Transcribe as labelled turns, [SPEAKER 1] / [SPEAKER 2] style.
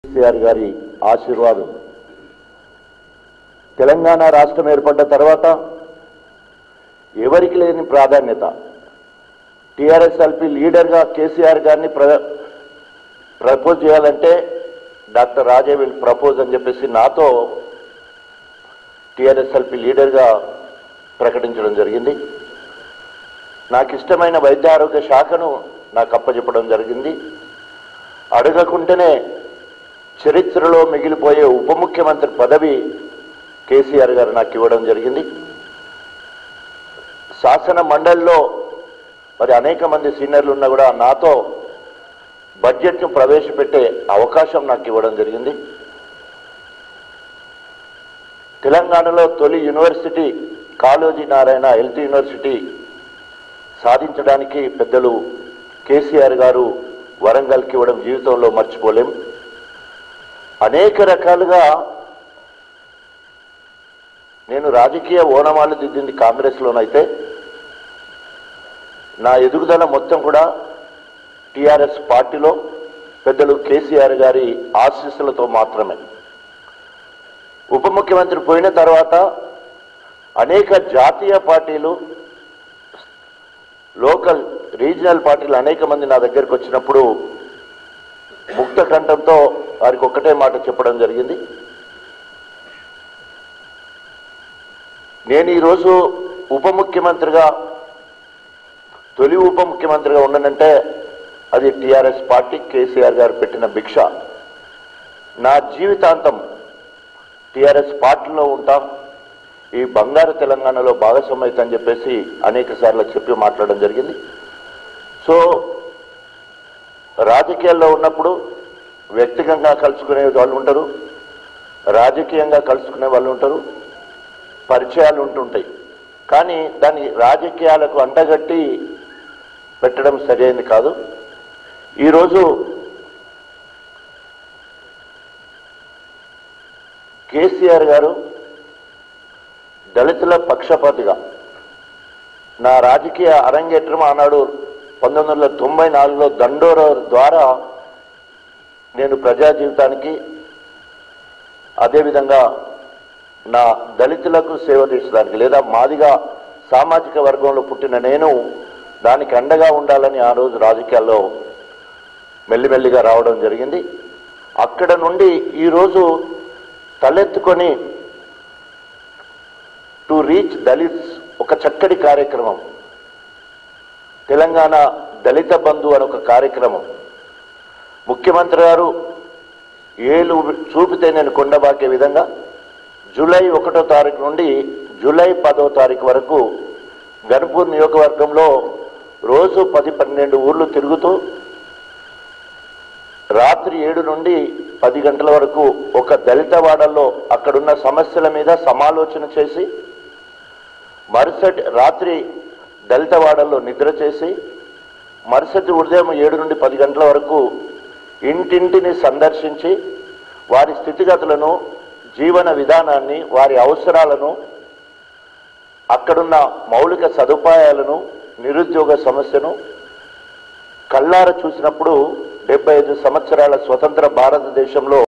[SPEAKER 1] కేసీఆర్ గారి ఆశీర్వాదం తెలంగాణ రాష్ట్రం ఏర్పడ్డ తర్వాత ఎవరికి లేని ప్రాధాన్యత టీఆర్ఎస్ఎల్పి లీడర్గా కేసీఆర్ గారిని ప్ర ప్రపోజ్ చేయాలంటే డాక్టర్ రాజే విల్ ప్రపోజ్ అని చెప్పేసి నాతో టీఆర్ఎస్ఎల్పి లీడర్గా ప్రకటించడం జరిగింది నాకు ఇష్టమైన వైద్య ఆరోగ్య శాఖను నాకు అప్పచెప్పడం జరిగింది అడగకుంటేనే చరిత్రలో మిగిలిపోయే ఉప ముఖ్యమంత్రి పదవి కేసీఆర్ గారు నాకు ఇవ్వడం జరిగింది శాసన మండలిలో మరి అనేక మంది సీనియర్లు ఉన్నా కూడా నాతో బడ్జెట్ను ప్రవేశపెట్టే అవకాశం నాకు ఇవ్వడం జరిగింది తెలంగాణలో తొలి university Kaloji Narayana health university సాధించడానికి పెద్దలు కేసీఆర్ గారు వరంగల్కి ఇవ్వడం జీవితంలో మర్చిపోలేం అనేక రకాలుగా నేను రాజకీయ ఓనమాలు దిద్దింది కాంగ్రెస్లోనైతే నా ఎదుగుదల మొత్తం కూడా టిఆర్ఎస్ పార్టీలో పెద్దలు కేసీఆర్ గారి ఆశీస్సులతో మాత్రమే ఉప ముఖ్యమంత్రి పోయిన తర్వాత అనేక జాతీయ పార్టీలు లోకల్ రీజనల్ పార్టీలు అనేక మంది నా దగ్గరికి వచ్చినప్పుడు ముక్త కంఠంతో వారికి ఒక్కటే మాట చెప్పడం జరిగింది నేను ఈరోజు ఉప ముఖ్యమంత్రిగా తొలి ఉప ముఖ్యమంత్రిగా ఉండనంటే అది టిఆర్ఎస్ పార్టీ కేసీఆర్ గారు పెట్టిన భిక్ష నా జీవితాంతం టిఆర్ఎస్ పార్టీలో ఉంటాం ఈ బంగారు తెలంగాణలో భాగస్వామ్యం అని చెప్పేసి అనేక సార్లు చెప్పి మాట్లాడడం జరిగింది సో రాజకీయాల్లో ఉన్నప్పుడు వ్యక్తిగతంగా కలుసుకునే వాళ్ళు ఉంటారు రాజకీయంగా కలుసుకునే వాళ్ళు ఉంటారు పరిచయాలు ఉంటుంటాయి కానీ దాన్ని రాజకీయాలకు అంటగట్టి పెట్టడం సరైనది కాదు ఈరోజు కేసీఆర్ గారు దళితుల పక్షపాతిగా నా రాజకీయ అరంగేట్రం ఆనాడు పంతొమ్మిది వందల తొంభై నాలుగులో దండోర ద్వారా నేను ప్రజా జీవితానికి అదేవిధంగా నా దళితులకు సేవ తీర్చడానికి లేదా మాదిగా సామాజిక వర్గంలో పుట్టిన నేను దానికి అండగా ఉండాలని ఆ రోజు రాజకీయాల్లో మెల్లిమెల్లిగా రావడం జరిగింది అక్కడ నుండి ఈరోజు తలెత్తుకొని టు రీచ్ దళిత్స్ ఒక చక్కటి కార్యక్రమం తెలంగాణ దళిత బంధు అని ఒక కార్యక్రమం ముఖ్యమంత్రి గారు ఏలు చూపితే నేను కొండబాకే విధంగా జూలై ఒకటో తారీఖు నుండి జూలై పదో తారీఖు వరకు గన్పూర్ నియోజకవర్గంలో రోజు పది పన్నెండు ఊర్లు తిరుగుతూ రాత్రి ఏడు నుండి పది గంటల వరకు ఒక దళిత వాడల్లో అక్కడున్న సమస్యల మీద సమాలోచన చేసి మరుసటి రాత్రి దళిత వాడల్లో నిద్ర చేసి మరుసటి ఉదయం ఏడు నుండి పది గంటల వరకు ఇంటింటిని సందర్శించి వారి స్థితిగతులను జీవన విధానాన్ని వారి అవసరాలను అక్కడున్న మౌలిక సదుపాయాలను నిరుద్యోగ సమస్యను కళ్ళార చూసినప్పుడు డెబ్బై ఐదు సంవత్సరాల స్వతంత్ర భారతదేశంలో